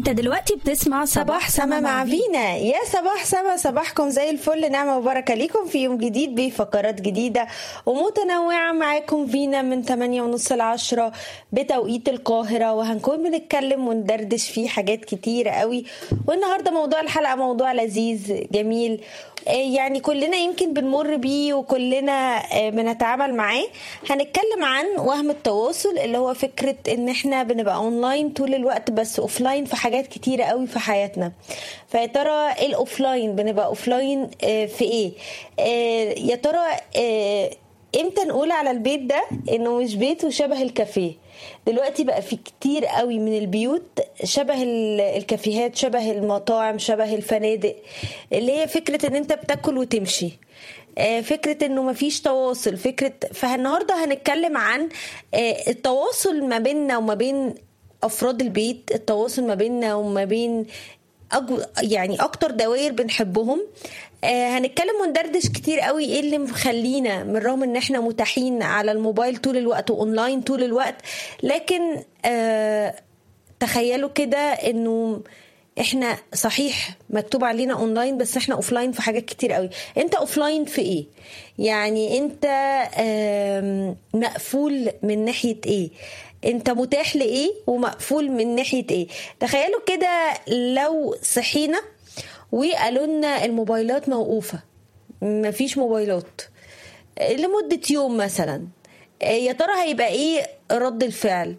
انت دلوقتي بتسمع صباح سما مع فينا يا صباح سما صباحكم زي الفل نعمة وبركة ليكم في يوم جديد بفقرات جديدة ومتنوعة معاكم فينا من 8 ونص ل 10 بتوقيت القاهرة وهنكون بنتكلم وندردش فيه حاجات كتيرة قوي والنهاردة موضوع الحلقة موضوع لذيذ جميل يعني كلنا يمكن بنمر بيه وكلنا بنتعامل معاه هنتكلم عن وهم التواصل اللي هو فكرة ان احنا بنبقى اونلاين طول الوقت بس اوفلاين في حاجات كتيرة قوي في حياتنا فيا ترى الاوفلاين بنبقى اوفلاين في ايه يا ترى امتى نقول على البيت ده انه مش بيت وشبه الكافيه دلوقتي بقى في كتير قوي من البيوت شبه الكافيهات شبه المطاعم شبه الفنادق اللي هي فكرة ان انت بتاكل وتمشي فكرة انه مفيش تواصل فكرة فالنهاردة هنتكلم عن التواصل ما بيننا وما بين افراد البيت التواصل ما بيننا وما بين أجو يعني اكتر دوائر بنحبهم آه هنتكلم وندردش كتير قوي ايه اللي مخلينا من رغم ان احنا متاحين على الموبايل طول الوقت واونلاين طول الوقت لكن آه تخيلوا كده انه احنا صحيح مكتوب علينا اونلاين بس احنا اوفلاين في حاجات كتير قوي انت اوفلاين في ايه يعني انت آه مقفول من ناحيه ايه انت متاح لايه ومقفول من ناحيه ايه تخيلوا كده لو صحينا وقالوا لنا الموبايلات موقوفه مفيش موبايلات لمده يوم مثلا يا ترى هيبقى ايه رد الفعل